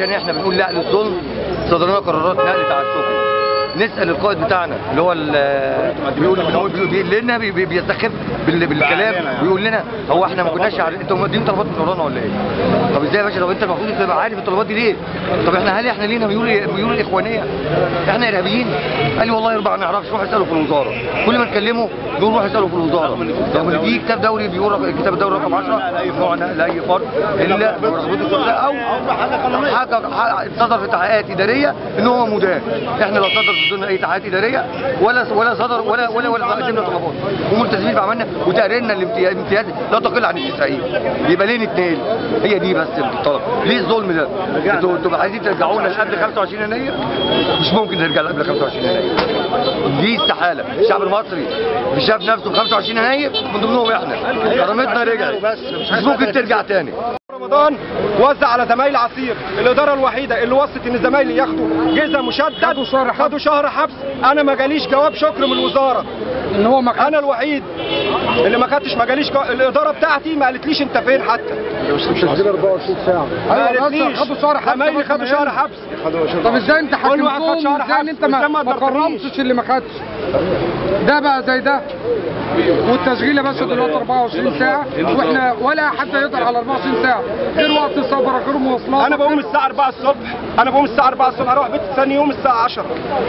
عشان احنا بنقول لا للظلم صدر لنا قرارات نقل تعسفي نسال القائد بتاعنا اللي هو ال- بيقول بيقول بيقول لنا بي- بي- بيستخف بال- بالكلام ويقول لنا هو احنا ما كناش عارفين انتوا مدين طلبات من ورانا ولا ايه؟ طب ازاي يا باشا طب انت المفروض تبقى عارف الطلبات دي ليه؟ طب احنا هل احنا لينا ميول ميول الاخوانيه؟ احنا ارهابيين؟ قال لي والله يربع ما نعرفش روح اساله في الوزاره كل ما نكلمه يقول روح اساله في الوزاره رغم ان في كتاب دوري بيقول الكتاب الدوري رقم 10 ممنوع نقل اي فرد الا برغبته الشخصيه او حاجه حاجة صدر في تحقيقات اداريه ان هو مدان احنا لا صدر ضدنا اي تحقيقات اداريه ولا ولا صدر ولا ولا ولا قدمنا طلبات وملتزمين بعملنا وتقريرنا الامتياز الامتياز لا تقل عن التسعين يبقى ليه نتنقل هي دي بس الطلب ليه الظلم ده انتوا انتوا عايزين ترجعونا لقبل 25 يناير مش ممكن نرجع لقبل 25 يناير دي استحاله الشعب المصري مش شاف نفسه في 25 يناير من ضمنهم احنا كرامتنا رجعت مش ممكن ترجع تاني رمضان وزع على زمايلي عصير الاداره الوحيده اللي وصت ان زمايلي ياخدوا جزء مشدد خدوا شهر خدوا شهر حبس انا ما جاليش جواب شكر من الوزاره ان هو ما انا الوحيد اللي ما خدتش ما جاليش جو... الاداره بتاعتي ما قالتليش انت فين حتى مسجل 24 ساعه ما ايوه قالتليش بس خدوا شهر حبس زمايلي خدوا شهر حبس طب ازاي انت كل واحد خد حاكمتهم شهر ازاي ان حبس انت ما, وإزاي ما ما قدرتنيش؟ كرمتش اللي ما خدش ده بقى زي ده والتشغيل يا باشا دلوقتي 24 ساعه واحنا ولا حد يقدر على 24 ساعه غير وقت السفر غير مواصلات انا بقوم الساعه 4 الصبح انا بقوم الساعه 4 الصبح اروح بيت ثاني يوم الساعه 10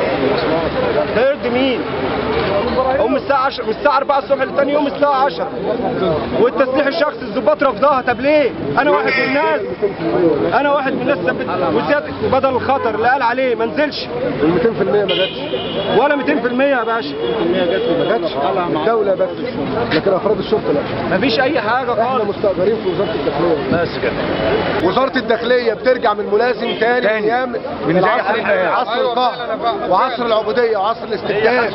هيرد مين اقوم الساعه 10 من الساعه 4 الصبح لتاني يوم الساعه 10 والتسليح الشخصي الضباط رفضها طب ليه انا واحد من الناس انا واحد من الناس ثبت وزياده بدل الخطر اللي قال عليه ما نزلش ال 200% ما جاتش ولا 200% يا باشا ما جاتش الدوله بس لكن افراد الشرطه لا مفيش اي حاجه احنا خالص مستأجرين في وزاره الداخليه بس كده وزاره الداخليه بترجع من ملازم تاني, تاني. ايام من العصر زي عصر أيوة القهر وعصر العبوديه وعصر الاستبداد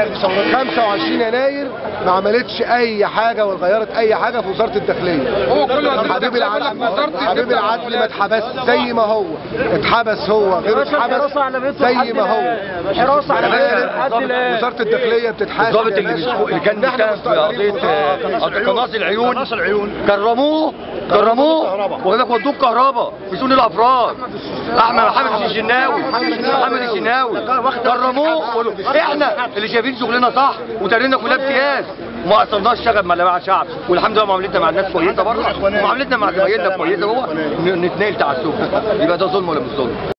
25 يناير ما عملتش اي حاجه ولا غيرت اي حاجه في وزاره الداخليه هو كل وزير حبيب الداخلية يقول لك العدل وزارتي حبيب تبدأ العدل ما اتحبس زي ما هو اتحبس هو غير اتحبس زي ما هو حراسه على غير وزاره الداخليه بتتحاسب الضابط يا اللي, باشا. بيسوق- اللي كان احنا متهم في مستأجرين قضيه في آه، قناص العيون كرموه كرموه وقال لك ودوه كهرباء في سون الافراد احمد محمد الشناوي محمد الشناوي كرموه وقالوا احنا اللي شايفين شغلنا صح وتاريخنا كلها امتياز وما قصرناش شغب مع مع الشعب والحمد لله معاملتنا مع الناس كويسه بره ومعاملتنا مع زمايلنا كويسه هو نتنقل تعسف يبقى ده ظلم ولا مش ظلم